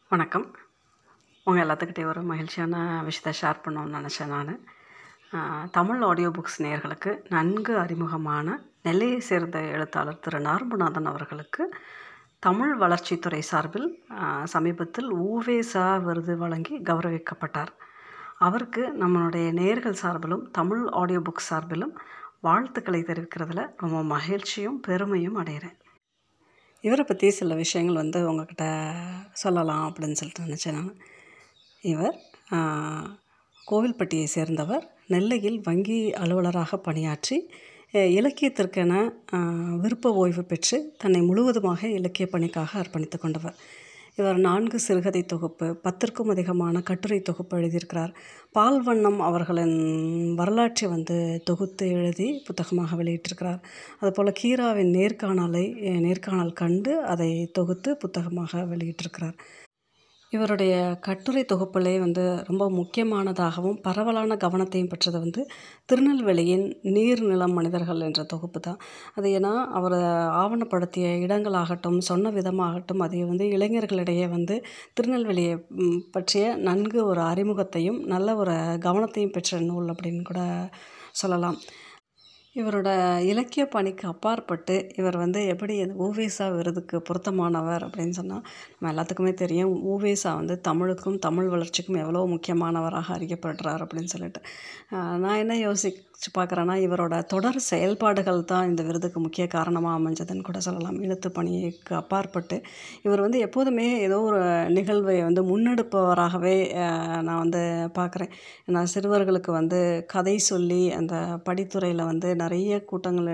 வணக்கம் உங்கள் எல்லாத்துக்கிட்டேயும் ஒரு மகிழ்ச்சியான விஷயத்தை ஷேர் பண்ணணும்னு நினச்சேன் நான் தமிழ் ஆடியோ புக்ஸ் நேயர்களுக்கு நன்கு அறிமுகமான நெல்லையை சேர்ந்த எழுத்தாளர் திரு நார்முநாதன் அவர்களுக்கு தமிழ் வளர்ச்சித்துறை சார்பில் சமீபத்தில் ஊவேசா விருது வழங்கி கௌரவிக்கப்பட்டார் அவருக்கு நம்மளுடைய நேயர்கள் சார்பிலும் தமிழ் ஆடியோ புக்ஸ் சார்பிலும் வாழ்த்துக்களை தெரிவிக்கிறதுல ரொம்ப மகிழ்ச்சியும் பெருமையும் அடைகிறேன் இவரை பற்றி சில விஷயங்கள் வந்து உங்ககிட்ட சொல்லலாம் அப்படின்னு சொல்லிட்டு நினச்சேன் நான் இவர் கோவில்பட்டியை சேர்ந்தவர் நெல்லையில் வங்கி அலுவலராக பணியாற்றி இலக்கியத்திற்கென விருப்ப ஓய்வு பெற்று தன்னை முழுவதுமாக இலக்கிய பணிக்காக அர்ப்பணித்து கொண்டவர் இவர் நான்கு சிறுகதை தொகுப்பு பத்திற்கும் அதிகமான கட்டுரை தொகுப்பு எழுதியிருக்கிறார் பால்வண்ணம் அவர்களின் வரலாற்றை வந்து தொகுத்து எழுதி புத்தகமாக வெளியிட்டிருக்கிறார் அதுபோல் கீராவின் நேர்காணலை நேர்காணல் கண்டு அதை தொகுத்து புத்தகமாக வெளியிட்டிருக்கிறார் இவருடைய கட்டுரை தொகுப்பிலே வந்து ரொம்ப முக்கியமானதாகவும் பரவலான கவனத்தையும் பெற்றது வந்து திருநெல்வேலியின் நீர் நிலம் மனிதர்கள் என்ற தொகுப்பு தான் அது ஏன்னா அவர் ஆவணப்படுத்திய இடங்களாகட்டும் சொன்ன விதமாகட்டும் அதை வந்து இளைஞர்களிடையே வந்து திருநெல்வேலியை பற்றிய நன்கு ஒரு அறிமுகத்தையும் நல்ல ஒரு கவனத்தையும் பெற்ற நூல் அப்படின்னு கூட சொல்லலாம் இவரோட இலக்கிய பணிக்கு அப்பாற்பட்டு இவர் வந்து எப்படி ஊவேசா விருதுக்கு பொருத்தமானவர் அப்படின்னு சொன்னால் நம்ம எல்லாத்துக்குமே தெரியும் ஊவேசா வந்து தமிழுக்கும் தமிழ் வளர்ச்சிக்கும் எவ்வளோ முக்கியமானவராக அறியப்படுறார் அப்படின்னு சொல்லிட்டு நான் என்ன யோசிச்சு பார்க்குறேன்னா இவரோட தொடர் செயல்பாடுகள் தான் இந்த விருதுக்கு முக்கிய காரணமாக அமைஞ்சதுன்னு கூட சொல்லலாம் எழுத்து பணிக்கு அப்பாற்பட்டு இவர் வந்து எப்போதுமே ஏதோ ஒரு நிகழ்வை வந்து முன்னெடுப்பவராகவே நான் வந்து பார்க்குறேன் நான் சிறுவர்களுக்கு வந்து கதை சொல்லி அந்த படித்துறையில் வந்து நிறைய கூட்டங்கள்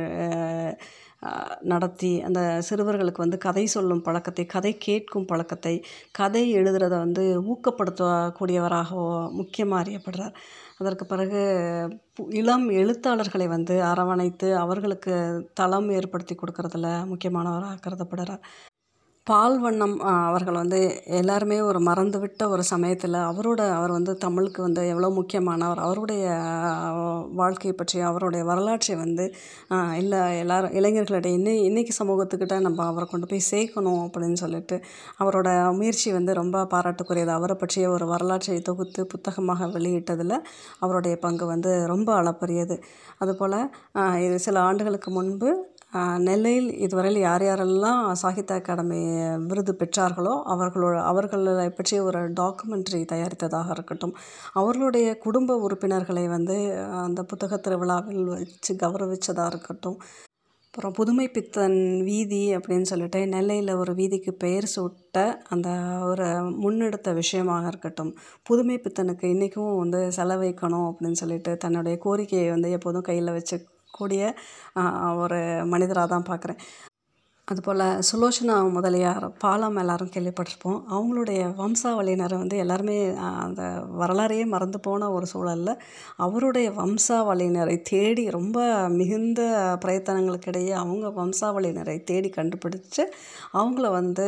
நடத்தி அந்த சிறுவர்களுக்கு வந்து கதை சொல்லும் பழக்கத்தை கதை கேட்கும் பழக்கத்தை கதை எழுதுறதை வந்து ஊக்கப்படுத்தக்கூடியவராக முக்கியமாக அறியப்படுறார் அதற்கு பிறகு இளம் எழுத்தாளர்களை வந்து அரவணைத்து அவர்களுக்கு தளம் ஏற்படுத்தி கொடுக்கறதுல முக்கியமானவராக கருதப்படுறார் பால்வண்ணம் அவர்கள் வந்து எல்லாருமே ஒரு மறந்துவிட்ட ஒரு சமயத்தில் அவரோட அவர் வந்து தமிழுக்கு வந்து எவ்வளோ முக்கியமானவர் அவருடைய வாழ்க்கையை பற்றி அவருடைய வரலாற்றை வந்து இல்லை எல்லாரும் இளைஞர்களிடையே இன்னை இன்றைக்கி சமூகத்துக்கிட்ட நம்ம அவரை கொண்டு போய் சேர்க்கணும் அப்படின்னு சொல்லிட்டு அவரோட முயற்சி வந்து ரொம்ப பாராட்டுக்குரியது அவரை பற்றிய ஒரு வரலாற்றை தொகுத்து புத்தகமாக வெளியிட்டதில் அவருடைய பங்கு வந்து ரொம்ப அளப்பரியது அதுபோல் இது சில ஆண்டுகளுக்கு முன்பு நெல்லையில் இதுவரையில் யார் யாரெல்லாம் சாகித்ய அகாடமி விருது பெற்றார்களோ அவர்களோட அவர்களை பற்றிய ஒரு டாக்குமெண்ட்ரி தயாரித்ததாக இருக்கட்டும் அவர்களுடைய குடும்ப உறுப்பினர்களை வந்து அந்த புத்தக திருவிழாவில் வச்சு கௌரவித்ததாக இருக்கட்டும் அப்புறம் புதுமை பித்தன் வீதி அப்படின்னு சொல்லிட்டு நெல்லையில் ஒரு வீதிக்கு பெயர் சூட்ட அந்த ஒரு முன்னெடுத்த விஷயமாக இருக்கட்டும் புதுமை பித்தனுக்கு இன்றைக்கும் வந்து செலவைக்கணும் அப்படின்னு சொல்லிட்டு தன்னுடைய கோரிக்கையை வந்து எப்போதும் கையில் வச்சு கூடிய ஒரு மனிதராக தான் பார்க்குறேன் அதுபோல் சுலோச்சனா முதலியார் பாலம் எல்லாரும் கேள்விப்பட்டிருப்போம் அவங்களுடைய வம்சாவளியினரை வந்து எல்லாருமே அந்த வரலாறையே மறந்து போன ஒரு சூழலில் அவருடைய வம்சாவளியினரை தேடி ரொம்ப மிகுந்த பிரயத்தனங்களுக்கிடையே அவங்க வம்சாவளியினரை தேடி கண்டுபிடிச்சு அவங்கள வந்து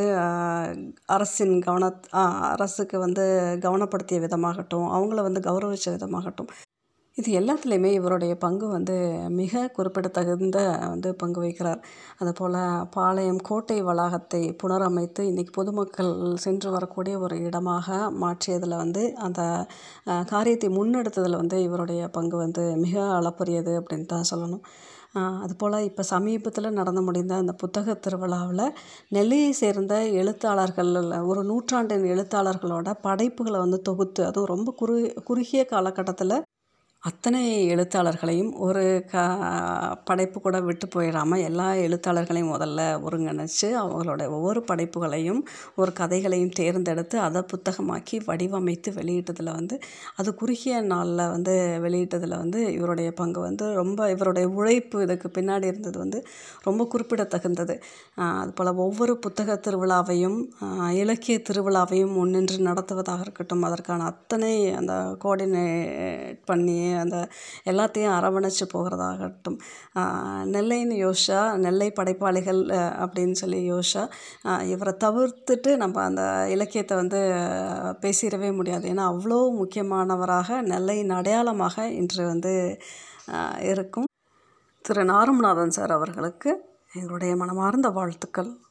அரசின் கவன அரசுக்கு வந்து கவனப்படுத்திய விதமாகட்டும் அவங்கள வந்து கௌரவித்த விதமாகட்டும் இது எல்லாத்துலேயுமே இவருடைய பங்கு வந்து மிக குறிப்பிடத்தகுந்த வந்து பங்கு வகிக்கிறார் அதுபோல் பாளையம் கோட்டை வளாகத்தை புனரமைத்து இன்றைக்கி பொதுமக்கள் சென்று வரக்கூடிய ஒரு இடமாக மாற்றியதில் வந்து அந்த காரியத்தை முன்னெடுத்ததில் வந்து இவருடைய பங்கு வந்து மிக அளப்பரியது அப்படின்னு தான் சொல்லணும் அதுபோல் இப்போ சமீபத்தில் நடந்து முடிந்த அந்த புத்தக திருவிழாவில் நெல்லையை சேர்ந்த எழுத்தாளர்கள் ஒரு நூற்றாண்டின் எழுத்தாளர்களோட படைப்புகளை வந்து தொகுத்து அதுவும் ரொம்ப குறு குறுகிய காலகட்டத்தில் அத்தனை எழுத்தாளர்களையும் ஒரு க படைப்பு கூட விட்டு போயிடாமல் எல்லா எழுத்தாளர்களையும் முதல்ல ஒருங்கிணைச்சு அவங்களோட ஒவ்வொரு படைப்புகளையும் ஒரு கதைகளையும் தேர்ந்தெடுத்து அதை புத்தகமாக்கி வடிவமைத்து வெளியிட்டதில் வந்து அது குறுகிய நாளில் வந்து வெளியிட்டதில் வந்து இவருடைய பங்கு வந்து ரொம்ப இவருடைய உழைப்பு இதுக்கு பின்னாடி இருந்தது வந்து ரொம்ப குறிப்பிடத்தகுந்தது அதுபோல் ஒவ்வொரு புத்தக திருவிழாவையும் இலக்கிய திருவிழாவையும் முன்னின்று நடத்துவதாக இருக்கட்டும் அதற்கான அத்தனை அந்த கோஆர்டினேட் பண்ணி அந்த எல்லாத்தையும் அரவணைச்சு போகிறதாகட்டும் நெல்லைன்னு யோசிச்சா நெல்லை படைப்பாளிகள் அப்படின்னு சொல்லி யோசிச்சா இவரை தவிர்த்துட்டு நம்ம அந்த இலக்கியத்தை வந்து பேசிடவே முடியாது ஏன்னா அவ்வளோ முக்கியமானவராக நெல்லையின் அடையாளமாக இன்று வந்து இருக்கும் திரு நாருமநாதன் சார் அவர்களுக்கு எங்களுடைய மனமார்ந்த வாழ்த்துக்கள்